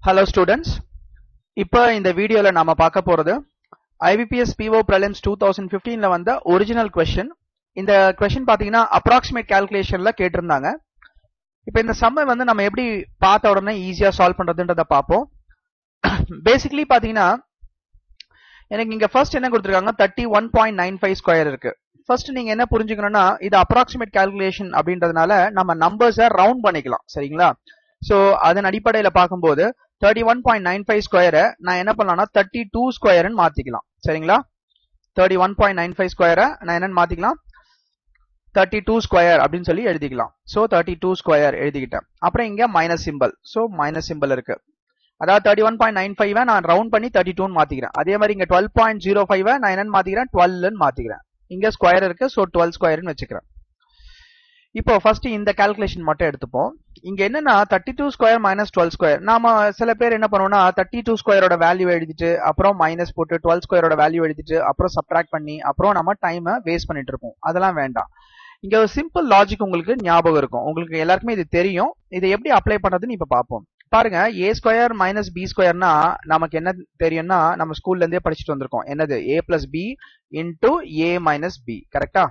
hello students இப்போ இந்த வீடியோல நாம பார்க்க போறது IBPS PO prelims two thousand ஃபிஃப்டீன்ல வந்த ஒரிஜினல் கொஸ்டின் இந்த கொஸ்டின் பாத்தீங்கன்னா அப்ராக்சிமேட் கால்குலேஷன்ல கேட்டிருந்தாங்க இப்போ இந்த சம்மை வந்து நம்ம எப்படி பார்த்த உடனே ஈஸியா சால்வ் பண்றதுன்றத பார்ப்போம் பேசிக்கலி பாத்தீங்கன்னா எனக்கு இங்க ஃபர்ஸ்ட் என்ன கொடுத்துருக்காங்க thirty one point nine five square இருக்கு ஃபர்ஸ்ட் நீங்க என்ன புரிஞ்சுக்கணும்னா இது அப்ராக்சிமேட் கால்குலேஷன் அப்படின்றதுனால நம்ம நம்பர்ஸை ரவுண்ட் பண்ணிக்கலாம் சரிங்களா சோ அதன் அடிப்படையில பார்க்கும்போது thirty one point nine five ஸ்கொயரை நான் என்ன பண்ணலாம்னா தேர்ட்டி டூ ஸ்கொயர்னு மாத்திக்கலாம் சரிங்களா thirty one point nine five ஸ்கொயரை நான் என்னன்னு மாத்திக்கலாம் தேர்ட்டி டூ ஸ்கொயர் அப்படின்னு சொல்லி எழுதிக்கலாம் சோ தேர்ட்டி டூ ஸ்கொயர் எழுதிக்கிட்டேன் அப்புறம் இங்க minus simple so minus simple இருக்கு அதாவது thirty one point nine five நான் ரவுண்ட் பண்ணி தேர்ட்டி டூன்னு மாத்திக்கிறேன் அதே மாதிரி இங்க டுவெல் பாயிண்ட் ஜீரோ ஃபைவ் நான் என்னன்னு மாத்திக்கிறேன் டுவெல்னு மாத்திக்கிறேன் இங்க ஸ்கொயர் இருக்கு சோ டுவெல் ஸ்கொயர்னு வச்சுக்கிறேன் இப்போ ஃபர்ஸ்ட் இந்த கால்குலேஷன் மட்டும் எடுத்துப்போம் இங்க என்னன்னா thirty two square minus twelve square நாம சில பேர் என்ன பண்ணுவோம்னா தேர்ட்டி டூ ஸ்கொயரோட வேல்யூ எழுதிட்டு அப்புறம் மைனஸ் போட்டு டுவெல் ஸ்கொயரோட வேல்யூ எழுதிட்டு அப்புறம் சப்ட்ராக்ட் பண்ணி அப்புறம் நம்ம டைமை வேஸ்ட் பண்ணிட்டு இருப்போம் அதெல்லாம் வேண்டாம் இங்க ஒரு சிம்பிள் லாஜிக் உங்களுக்கு ஞாபகம் இருக்கும் உங்களுக்கு எல்லாருக்குமே இது தெரியும் இதை எப்படி அப்ளை பண்றதுன்னு இப்ப பார்ப்போம் பாருங்க ஏ ஸ்கொயர் மைனஸ் பி ஸ்கொயர்னா நமக்கு என்ன தெரியும்னா நம்ம ஸ்கூல்ல இருந்தே படிச்சுட்டு வந்திருக்கோம் என்னது A plus B into A minus B கரெக்டா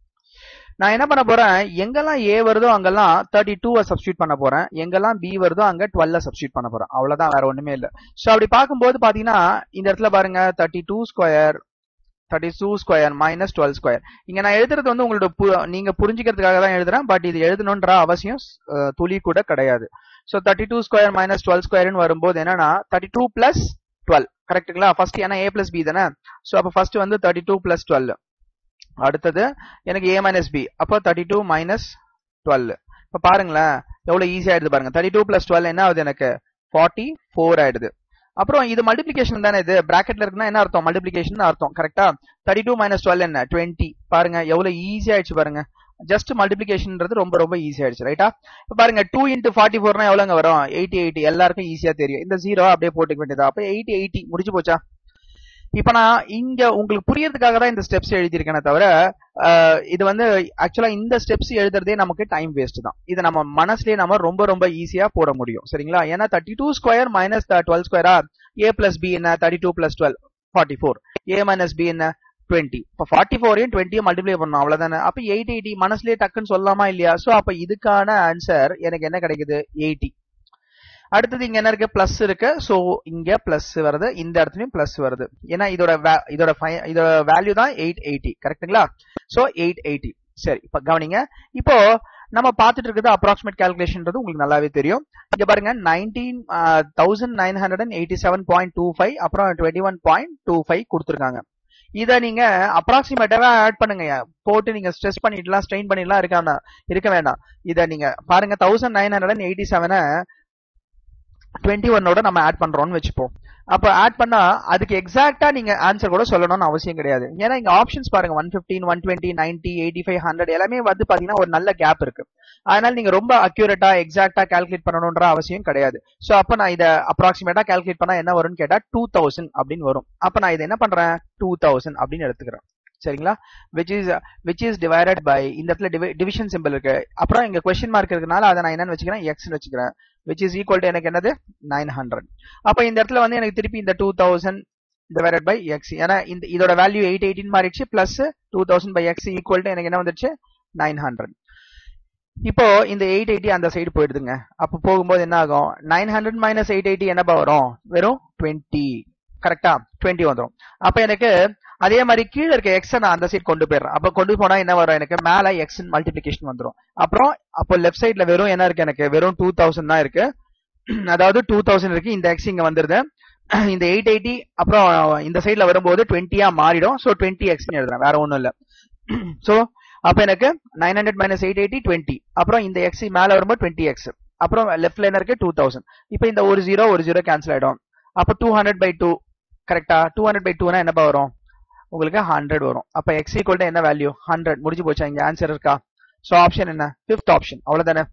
நான் என்ன பண்ண போறேன் எங்கெல்லாம் ஏ வருதோ அங்கெல்லாம் தேர்ட்டி டூவை சப்ஸ்டியூட் பண்ண போறேன் எங்கெல்லாம் பி வருதோ அங்க டுவெல்ல சப்ஸ்டியூட் பண்ண போறேன் அவ்வளவுதான் வேற ஒண்ணுமே இல்ல சோ அப்படி பார்க்கும்போது பாத்தீங்கன்னா இந்த இடத்துல பாருங்க thirty two square thirty two square minus twelve square இங்க நான் எழுதுறது வந்து உங்களோட நீங்க புரிஞ்சுக்கிறதுக்காக தான் எழுதுறேன் பட் இது எழுதணுன்ற அவசியம் துளி கூட கிடையாது so thirty two square minus twelve ஸ்கொயர்னு வரும்போது என்னன்னா தேர்ட்டி டூ பிளஸ் டுவெல் கரெக்ட்டுங்களா ஃபர்ஸ்ட் ஏன்னா ஏ பிளஸ் பி தானே சோ அப்ப ஃபர்ஸ்ட் வந்து தேர்ட்டி டூ பிளஸ் டுவெல் அடுத்தது எனக்கு ஏ மைனஸ் பி அப்போ தேர்ட்டி டூ மைனஸ் டுவெல் இப்போ பாருங்களேன் எவ்வளவு ஈஸியா ஆயிடுது பாருங்க தேர்ட்டி டூ பிளஸ் டுவெல் என்ன ஆகுது எனக்கு ஃபார்ட்டி ஃபோர் ஆயிடுது அப்புறம் இது மல்டிபிளிகேஷன் தானே இது பிராக்கெட்ல இருக்குன்னா என்ன அர்த்தம் மல்டிபிளிகேஷன் அர்த்தம் கரெக்டா தேர்ட்டி டூ மைனஸ் டுவெல் என்ன டுவெண்ட்டி பாருங்க எவ்வளவு ஈஸி ஆயிடுச்சு பாருங்க ஜஸ்ட் மல்டிபிளிகேஷன்ன்றது ரொம்ப ரொம்ப ஈஸி ஆயிடுச்சு ரைட்டா இப்போ பாருங்க டூ இன்ட்டு ஃபார்ட்டி ஃபோர்னா எவ்வளோங்க வரும் எயிட்டி எயிட்டி எல்லாருக்கும் ஈஸியா தெரியும் இந்த ஜீரோ அப்படியே போட்டுக்க வேண்டியதா அப்போ எயிட்டி எயிட்டி முடிஞ்சு போச்சா இப்ப நான் இங்க உங்களுக்கு புரியறதுக்காக தான் இந்த ஸ்டெப்ஸ் எழுதியிருக்கேனே தவிர இது வந்து ஆக்சுவலா இந்த ஸ்டெப்ஸ் எழுதுறதே நமக்கு டைம் வேஸ்ட் தான் இது நம்ம மனசுலயே நம்ம ரொம்ப ரொம்ப ஈஸியா போட முடியும் சரிங்களா ஏன்னா thirty two square minus twelve ஸ்கொயரா ஏ பிளஸ் பி என்ன thirty two plus twelve forty four A minus B என்ன டுவெண்ட்டி இப்போ ஃபார்ட்டி ஃபோரையும் டுவெண்ட்டியும் மல்டிப்ளை பண்ணணும் அவ்வளவுதானே அப்ப எயிட் எயிட்டி மனசுலயே டக்குன்னு சொல்லலாமா இல்லையா சோ அப்ப இதுக்கான ஆன்சர் எனக்கு என்ன கிடைக்குது எயிட்டி அடுத்தது இங்க என்ன இருக்கு பிளஸ் இருக்கு சோ இங்க பிளஸ் வருது இந்த இடத்துலயும் பிளஸ் வருது ஏன்னா இதோட இதோட இதோட வேல்யூ தான் எயிட் எயிட்டி கரெக்ட்டுங்களா சோ எயிட் எயிட்டி சரி இப்ப கவனிங்க இப்போ நம்ம பார்த்துட்டு இருக்கிறது அப்ராக்சிமேட் கால்குலேஷன்றது உங்களுக்கு நல்லாவே தெரியும் இங்க பாருங்க nineteen thousand nine hundred and eighty seven point two five அப்புறம் twenty one point two five கொடுத்துருக்காங்க இதை நீங்க அப்ராக்சிமேட்டாவே ஆட் பண்ணுங்க போட்டு நீங்க ஸ்ட்ரெஸ் பண்ணிட்டுலாம் ஸ்ட்ரெயின் பண்ணிடலாம் இருக்க இருக்க வேண்டாம் இதை நீங்க பாருங்க thousand nine hundred and eighty செவனை டுவெண்ட்டி ஒன்னோட நம்ம ஆட் பண்றோம்னு வச்சுப்போம் அப்ப ஆட் பண்ணா அதுக்கு எக்ஸாக்டா நீங்க ஆன்சர் கூட சொல்லணும்னு அவசியம் கிடையாது ஏன்னா இங்க ஆப்ஷன்ஸ் பாருங்க one fifteen one twenty ninety eighty five hundred எல்லாமே வந்து பாத்தீங்கன்னா ஒரு நல்ல கேப் இருக்கு அதனால நீங்க ரொம்ப அக்யூரேட்டா எக்ஸாக்டா கால்குலேட் பண்ணணும்ன்ற அவசியம் கிடையாது சோ அப்ப நான் இதை அப்ராக்சிமேட்டா கால்குலேட் பண்ணா என்ன வரும்னு கேட்டா டூ தௌசண்ட் அப்படின்னு வரும் அப்ப நான் இதை என்ன பண்றேன் டூ தௌசண்ட் அப்படின்னு எடுத்துக்கிறேன் சரிங்களா which is which is divided by இந்த இடத்துல டிவிஷன் சிம்பிள் இருக்கு அப்புறம் இங்க கொஸ்டின் மார்க் இருக்கனால அதை நான் என்னன்னு வச்சுக்கிறேன் எக்ஸ் வச்சுக்கிறேன் விச் இஸ் ஈக்குவல் டு எனக்கு என்னது நைன் ஹண்ட்ரட் அப்ப இந்த இடத்துல வந்து எனக்கு திருப்பி இந்த two thousand divided by X ஏன்னா இந்த இதோட வேல்யூ எயிட் எயிட்டின் மாறிடுச்சு plus two thousand by X equal to எனக்கு என்ன வந்துருச்சு நைன் ஹண்ட்ரட் இப்போ இந்த எயிட் எயிட்டி அந்த சைடு போயிடுதுங்க அப்ப போகும்போது என்ன ஆகும் nine hundred minus eight eighty என்னப்பா வரும் வெறும் டுவெண்ட்டி கரெக்டா டுவெண்ட்டி வந்துடும் அப்ப எனக்கு அதே மாதிரி கீழே இருக்க எக்ஸ் நான் அந்த சைடு கொண்டு போயிடுறேன் அப்ப கொண்டு போனா என்ன வரும் எனக்கு மேல எக்ஸ் மல்டிபிளிகேஷன் வந்துடும் அப்புறம் அப்போ லெஃப்ட் சைட்ல வெறும் என்ன இருக்கு எனக்கு வெறும் டூ தௌசண்ட் தான் இருக்கு அதாவது டூ தௌசண்ட் இருக்கு இந்த எக்ஸ் இங்க வந்துருது இந்த எயிட் எயிட்டி அப்புறம் இந்த சைட்ல வரும்போது டுவெண்ட்டியா மாறிடும் ஸோ டுவெண்ட்டி எக்ஸ் எழுதுறேன் வேற ஒன்றும் இல்லை ஸோ அப்ப எனக்கு nine hundred minus eight eighty twenty அப்புறம் இந்த எக்ஸ் மேல வரும்போது டுவெண்ட்டி எக்ஸ் அப்புறம் லெஃப்ட்ல என்ன இருக்கு டூ தௌசண்ட் இப்போ இந்த ஒரு ஜீரோ ஒரு ஜீரோ கேன்சல் ஆயிடும் அப்போ டூ ஹண்ட்ரட் பை டூ கரெக்டா டூ ஹண்ட்ரட் பை டூனா என்னப்பா வரும் உங்களுக்கு ஹண்ட்ரட் வரும் அப்ப எக்ஸ் ஈக்குவல் என்ன வேல்யூ ஹண்ட்ரட் முடிஞ்சு போச்சா இங்க ஆன்சர் இருக்கா சோ ஆப்ஷன் என்ன பிப்த் ஆப்ஷன் அவ்வளவுதானே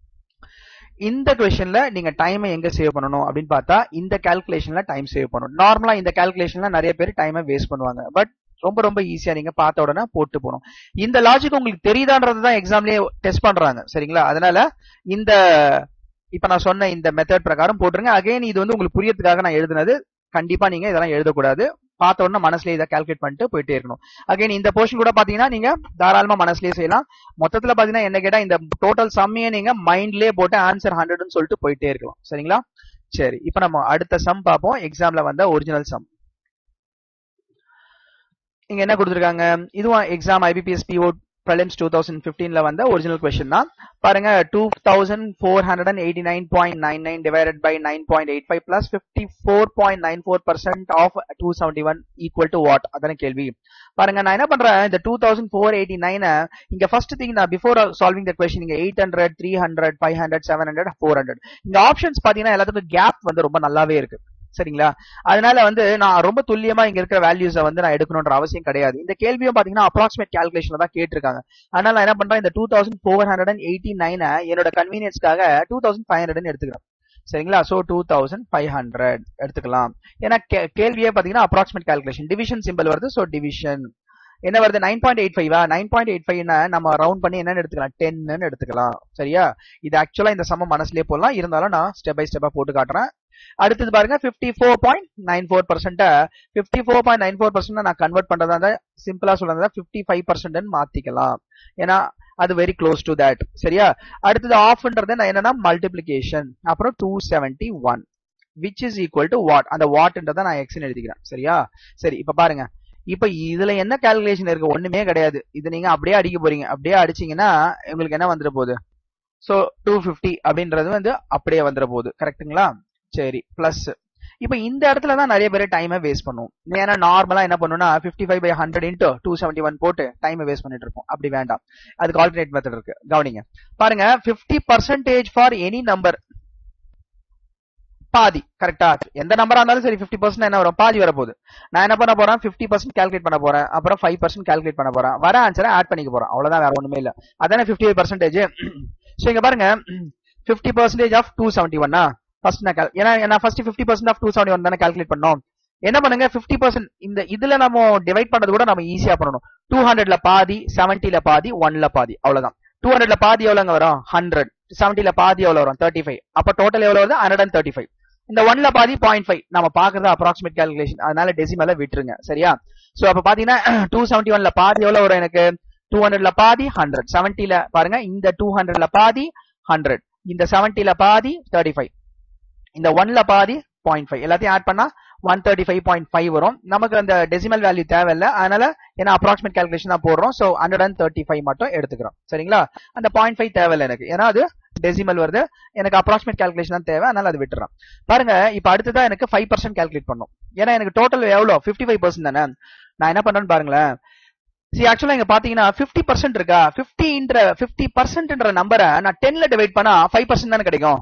இந்த கொஸ்டின்ல நீங்க டைமை எங்க சேவ் பண்ணணும் அப்படின்னு பார்த்தா இந்த கால்குலேஷன்ல டைம் சேவ் பண்ணணும் நார்மலா இந்த கால்குலேஷன்ல நிறைய பேர் டைமை வேஸ்ட் பண்ணுவாங்க பட் ரொம்ப ரொம்ப ஈஸியா நீங்க பார்த்த உடனே போட்டு போகணும் இந்த லாஜிக் உங்களுக்கு தெரியுதான்றது தான் எக்ஸாம்லயே டெஸ்ட் பண்றாங்க சரிங்களா அதனால இந்த இப்ப நான் சொன்ன இந்த மெத்தட் பிரகாரம் போட்டுருங்க அகைன் இது வந்து உங்களுக்கு புரியறதுக்காக நான் எழுதுனது கண்டிப்பா நீங்க இதெல்லாம் எழுதக்கூடாது பார்த்த உடனே மனசுல இதை கால்குலேட் பண்ணிட்டு போயிட்டே இருக்கணும் அகைன் இந்த போர்ஷன் கூட பாத்தீங்கன்னா நீங்க தாராளமா மனசுலயே செய்யலாம் மொத்தத்துல பாத்தீங்கன்னா என்ன கேட்டா இந்த டோட்டல் சம்மையே நீங்க மைண்ட்லயே போட்டு ஆன்சர் ஹண்ட்ரட்னு சொல்லிட்டு போயிட்டே இருக்கலாம் சரிங்களா சரி இப்ப நம்ம அடுத்த சம் பார்ப்போம் எக்ஸாம்ல வந்த ஒரிஜினல் சம் இங்க என்ன கொடுத்துருக்காங்க இதுவும் exam IBPS PO prelims two thousand ஃபிஃப்டீன்ல வந்த ஒரிஜினல் கொஸ்டின் தான் பாருங்க two thousand four hundred and eighty nine point nine nine divided by nine point eight five plus fifty four point nine four percent of two seventy one equal to what அதான கேள்வி பாருங்க நான் என்ன பண்றேன் இந்த two thousand four eighty nine இங்க first thing நான் before solving the question இங்க eight hundred three hundred five hundred seven hundred four hundred இந்த ஆப்ஷன்ஸ் பாத்தீங்கன்னா எல்லாத்துக்கும் கேப் வந்து ரொம்ப நல்லாவே இருக்கு சரிங்களா அதனால வந்து நான் ரொம்ப துல்லியமா இங்க இருக்கிற வேல்யூஸை வந்து நான் எடுக்கணும்ன்ற அவசியம் கிடையாது இந்த கேள்வியும் பாத்தீங்கன்னா அப்ராக்சிமேட் கேல்குலேஷன்ல தான் கேட்டிருக்காங்க அதனால நான் என்ன பண்றேன் இந்த two thousand four hundred and eighty நைனை என்னோட கன்வீனியன்ஸ்க்காக டூ தௌசண்ட் ஃபைவ் ஹண்ட்ரட் எடுத்துக்கிறேன் சரிங்களா so two thousand five hundred எடுத்துக்கலாம் ஏன்னா கேள்வியே பாத்தீங்கன்னா அப்ராக்சிமேட் கேல்குலேஷன் டிவிஷன் சிம்பிள் வருது சோ டிவிஷன் என்ன வருது நைன் பாயிண்ட் எயிட் ஃபைவா நைன் பாயிண்ட் எயிட் ஃபைவ் நம்ம ரவுண்ட் பண்ணி என்னன்னு எடுத்துக்கலாம் டென்னு எடுத்துக்கலாம் சரியா இது ஆக்சுவலா இந்த சம மனசுலயே போடலாம் இருந்தாலும் நான் ஸ்டெப் பை ஸ்டெப்பா போட்டு காட்டுறேன் அடுத்தது பாருங்க fifty four point nine four percent fifty four point nine four percent நான் கன்வெர்ட் பண்றதா இருந்தா சிம்பிளா சொல்றதா பிப்டி ஃபைவ் பர்சன்ட் மாத்திக்கலாம் ஏன்னா அது வெரி க்ளோஸ் டு தட் சரியா அடுத்தது ஆஃப்ன்றது நான் என்னன்னா மல்டிபிளிகேஷன் அப்புறம் two seventy one which is equal to what அந்த வாட்ன்றதை நான் எக்ஸ்னு எழுதிக்கிறேன் சரியா சரி இப்ப பாருங்க இப்ப இதுல என்ன கால்குலேஷன் இருக்கு ஒண்ணுமே கிடையாது இது நீங்க அப்படியே அடிக்க போறீங்க அப்படியே அடிச்சீங்கன்னா உங்களுக்கு என்ன வந்துட போகுது சோ டூ பிப்டி அப்படின்றது வந்து அப்படியே வந்துட போகுது கரெக்ட்டுங்களா சரி பிளஸ் இப்ப இந்த இடத்துல தான் நிறைய பேர் டைமை வேஸ்ட் பண்ணுவோம் ஏன்னா நார்மலா என்ன பண்ணுன்னா fifty five by hundred into two seventy one போட்டு டைமை வேஸ்ட் பண்ணிட்டு இருப்போம் அப்படி வேண்டாம் அதுக்கு ஆல்டர்னேட் மெத்தட் இருக்கு கவனிங்க பாருங்க fifty percentage for any number பாதி கரெக்டா எந்த நம்பரா இருந்தாலும் சரி பிப்டி பர்சன்ட் என்ன வரும் பாதி வரப்போகுது நான் என்ன பண்ண போறேன் பிப்டி பர்சன்ட் கால்குலேட் பண்ண போறேன் அப்புறம் ஃபைவ் பர்சன்ட் கால்குலேட் பண்ண போறேன் வர ஆன்சரை ஆட் பண்ணிக்க போறேன் அவ்வளவுதான் வேற ஒண்ணுமே இல்ல அதானே பிப்டி ஃபைவ் பர்சன்டேஜ் ஸோ இங்க பாருங்க fifty percentage of two seventy ஒன்னா ஃபர்ஸ்ட் நான் ஏன்னா நான் first fifty percent of two seventy one தானே கால்குலேட் பண்ணோம் என்ன பண்ணுங்க பிப்டி பர்சன்ட் இந்த இதுல நம்ம டிவைட் பண்றது கூட நம்ம ஈஸியா பண்ணணும் டூ ஹண்ட்ரட்ல பாதி செவன்டில பாதி ஒன்ல பாதி அவ்வளவுதான் டூ ஹண்ட்ரட்ல பாதி எவ்வளவுங்க வரும் ஹண்ட்ரட் செவன்டில பாதி எவ்வளவு வரும் தேர்ட்டி ஃபைவ் அப்ப டோட்டல் எவ்வளவு வருது ஹண்ட்ரட் அண்ட் தேர்ட்டி ஃபைவ் இந்த ஒன்ல பாதி பாயிண்ட் ஃபைவ் நம்ம பாக்குறது அப்ராக்சிமேட் கால்குலேஷன் அதனால டெசிமல விட்டுருங்க சரியா சோ அப்ப பாத்தீங்கன்னா டூ செவன்டி ஒன்ல பாதி எவ்வளவு வரும் எனக்கு டூ ஹண்ட்ரட்ல பாதி ஹண்ட்ரட் செவன்டில பாருங்க இந்த டூ ஹண்ட்ரட்ல பாதி ஹண்ட்ரட் இந்த செவன்டில பாதி தேர்ட்டி ஃபைவ் இந்த ஒன்ல பாதி பாயிண்ட் ஃபைவ் எல்லாத்தையும் ஆட் பண்ணா one thirty five point five வரும் நமக்கு அந்த டெசிமல் வேல்யூ தேவையில்ல அதனால ஏன்னா அப்ராக்சிமேட் கால்குலேஷன் தான் போடுறோம் so hundred and thirty five மட்டும் எடுத்துக்கிறோம் சரிங்களா அந்த பாயிண்ட் ஃபைவ் தேவையில்ல எனக்கு ஏன்னா அது டெசிமல் வருது எனக்கு அப்ராக்சிமேட் கால்குலேஷன் தான் தேவை அதனால அது விட்டுறேன் பாருங்க இப்ப அடுத்ததான் எனக்கு ஃபைவ் பர்சன்ட் கால்குலேட் பண்ணும் ஏன்னா எனக்கு டோட்டல் எவ்வளோ ஃபிஃப்டி ஃபைவ் பர்சன்ட் தானே நான் என்ன பண்றேன்னு பாருங்களேன் சி ஆக்சுவலா இங்க பாத்தீங்கன்னா பிப்டி பர்சன்ட் இருக்கா பிப்டின்ற பிப்டி பர்சன்ட்ன்ற நம்பரை நான் டென்ல டிவைட் பண்ணா ஃபைவ் பர்சன்ட் தானே கிடைக்கும்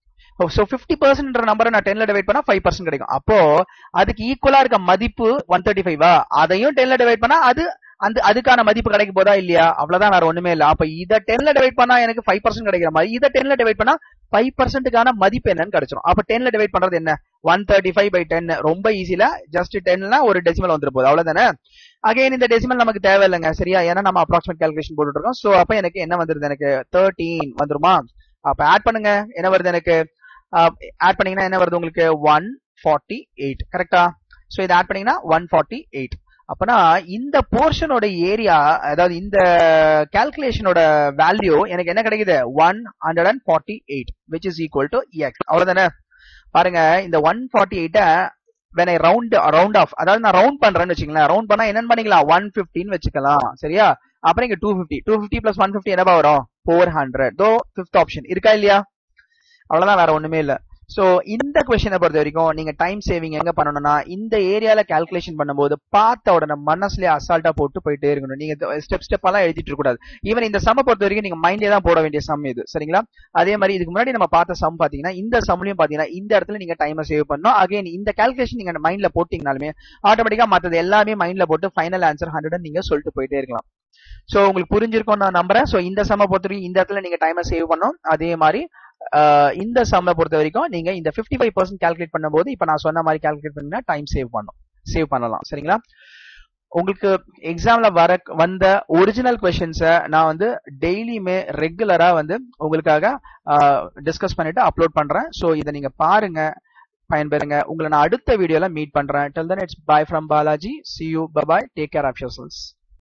சோ பிப்டி பர்சன்ட் நம்பரை நான் டென்ல டிவைட் பண்ணா ஃபைவ் பர்சன்ட் கிடைக்கும் அப்போ அதுக்கு ஈக்குவலா இருக்க மதிப்பு ஒன் தேர்ட்டி ஃபைவா அதையும் டென்ல டிவைட் பண்ணா அது அந்த அதுக்கான மதிப்பு கிடைக்க போதா இல்லையா அவ்வளவுதான் வேற ஒண்ணுமே இல்ல அப்ப இத டென்ல டிவைட் பண்ணா எனக்கு ஃபைவ் பர்சன்ட் கிடைக்கிற மாதிரி இத டென்ல டிவைட் பண்ணா ஃபைவ் பர்சன்ட்டுக்கான மதிப்பு என்னன்னு கிடைச்சிடும் அப்ப டென்ல டிவைட் பண்றது என்ன one thirty five by ten ரொம்ப ஈஸில ஜஸ்ட் டென்ல ஒரு டெசிமல் வந்துரு போகுது அவ்வளவுதானே அகைன் இந்த டெசிமல் நமக்கு தேவையில்லைங்க சரியா ஏன்னா நம்ம அப்ராக்சிமேட் கால்குலேஷன் போட்டுட்டு இருக்கோம் சோ அப்ப எனக்கு என்ன வந்துருது எனக்கு தேர்ட்டீன் வந்துருமா அப்ப ஆட் பண்ணுங்க என்ன வருது எனக்கு ஆட் பண்ணீங்கன்னா என்ன வருது உங்களுக்கு ஒன் ஃபார்ட்டி எயிட் கரெக்டா சோ இதை ஆட் பண்ணீங்கன்னா ஒன் ஃபார்ட்டி எயிட் அப்பனா இந்த போர்ஷனோட ஏரியா அதாவது இந்த கால்குலேஷனோட வேல்யூ எனக்கு என்ன கிடைக்குது one hundred and forty eight which is equal to X அவ்வளவுதானே பாருங்க இந்த ஒன் ஃபார்ட்டி எயிட்ட when I round round off அதாவது நான் ரவுண்ட் பண்றேன்னு வச்சுக்கலாம் ரவுண்ட் பண்ணா என்னன்னு பண்ணிக்கலாம் ஒன் பிப்டின்னு வச்சுக்கலாம் சரியா அப்புறம் இங்க two fifty two fifty plus one fifty என்னப்பா வரும் four hundred though fifth option இருக்கா இல்லையா அவ்வளவுதான் வேற ஒண்ணுமே இல்ல சோ இந்த கொஸ்டினை பொறுத்த வரைக்கும் நீங்க டைம் சேவிங் எங்க பண்ணணும்னா இந்த ஏரியால கால்குலேஷன் பண்ணும்போது பார்த்த உடனே மனசுலயே அசால்ட்டா போட்டு போயிட்டே இருக்கணும் நீங்க ஸ்டெப் ஸ்டெப் எல்லாம் எழுதிட்டு இருக்க கூடாது ஈவன் இந்த சம்ம பொறுத்த வரைக்கும் நீங்க மைண்ட்லயே தான் போட வேண்டிய சம் இது சரிங்களா அதே மாதிரி இதுக்கு முன்னாடி நம்ம பார்த்த சம் பாத்தீங்கன்னா இந்த சம்லயும் பாத்தீங்கன்னா இந்த இடத்துல நீங்க டைமை சேவ் பண்ணணும் அகைன் இந்த கால்குலேஷன் நீங்க மைண்ட்ல போட்டீங்கனாலுமே ஆட்டோமேட்டிக்கா மத்தது எல்லாமே மைண்ட்ல போட்டு ஃபைனல் ஆன்சர் ஹண்ட்ரட் நீங்க சொல்லிட்டு போயிட்டே இருக்கலாம் சோ உங்களுக்கு புரிஞ்சிருக்கும் நான் நம்புறேன் சோ இந்த சம்ம பொறுத்த வரைக்கும் இந்த இடத்துல நீங்க டைமை சேவ் பண்ணணும் அதே மாதிரி இந்த சம்மை பொறுத்த வரைக்கும் நீங்க இந்த பிப்டி ஃபைவ் பர்சன்ட் கால்குலேட் பண்ணும்போது இப்ப நான் சொன்ன மாதிரி கால்குலேட் பண்ணீங்கன்னா டைம் சேவ் பண்ணும் சேவ் பண்ணலாம் சரிங்களா உங்களுக்கு எக்ஸாம்ல வர வந்த ஒரிஜினல் கொஸ்டின்ஸை நான் வந்து டெய்லியுமே ரெகுலரா வந்து உங்களுக்காக டிஸ்கஸ் பண்ணிட்டு அப்லோட் பண்றேன் ஸோ இதை நீங்க பாருங்க பயன்பெறுங்க உங்களை நான் அடுத்த வீடியோல மீட் பண்றேன் till then it's bye from Balaji see you bye bye take care of your cells